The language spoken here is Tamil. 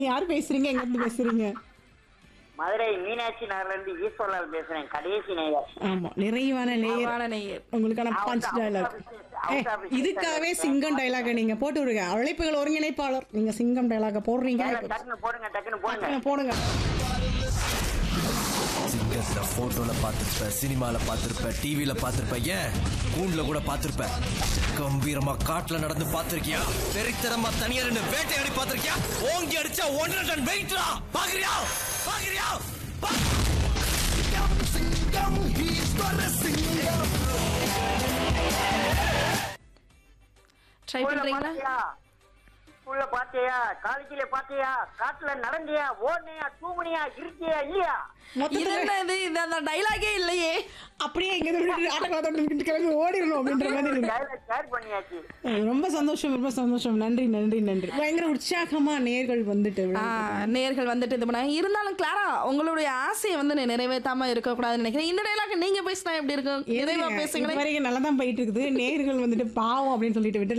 யார் பேசுறீங்க எங்க இருந்து பேசுறீங்க மதுரை மீனாட்சி நகர்ல இருந்து ஈஸ்வரலால் பேசுறேன் கடைசி நேயர் ஆமா நிறைவான நேயர் நிறைவான நேயர். உங்களுக்கான Out punch of dialogue office, out of office. இதுக்காகவே சிங்கம் டயலாக நீங்க போட்டு விடுங்க அழைப்புகள் ஒருங்கிணைப்பாளர் நீங்க சிங்கம் டயலாக போடுறீங்க ஏங்க, டக்குனு போடுங்க டக்குனு போடுங்க டக்குனு போடுங்க சிங்கத்துல போட்டோல பாத்திருப்ப சினிமால பாத்திருப்ப டிவில பாத்திருப்ப ஏன் கூண்டுல கூட பாத்திருப்ப கம்பீரமா காட்டுல நடந்து பாத்திருக்கியா வெறித்தனமா தனியா நின்னு வேட்டையாடி பாத்திருக்கியா ஓங்கி அடிச்சா ஒன்றரை டன் வெயிட்ரா பாக்குறியா பாக்குறியா பா- ட்ரை ஸ்கூல்ல பண்றீங்களா பாத்தியா ஸ்கூல்ல பாத்தியா காலேஜ்ல பாத்தியா காட்டுல நடந்தியா ஓடுனியா தூங்குனியா இருக்கியா இல்லையா இது மொத்தத்துல என்ன இது இது அந்த டைலாகே இல்லையே அப்படியே இங்க இருந்து ஆட்டக்காலத்தோட்டு கிளம்பி ஓடிடணும் அப்படின்ற மாதிரி இருக்கு. டைலாக் ஷேர் பண்ணியாச்சு அஹ் ரொம்ப சந்தோஷம் ரொம்ப சந்தோஷம் நன்றி நன்றி நன்றி பயங்கர உற்சாகமா நேர்கள் வந்துட்டு ஆ, நேயர்கள் வந்துட்டு இது பண்ணாங்க இருந்தாலும் கிளாரா உங்களுடைய ஆசையை வந்து நீ நிறைவேற்றாம இருக்கக்கூடாதுன்னு நினைக்கிறேன் இந்த டைலாக் நீங்க பேசினா எப்படி இருக்கும் நிறைவா இது பேசுங்களேன் வரைக்கும் நல்லா தான் போயிட்டு இருக்குது நேர்கள் வந்துட்டு பாவம் அப்படின்னு சொல்லிட்டு விட்டு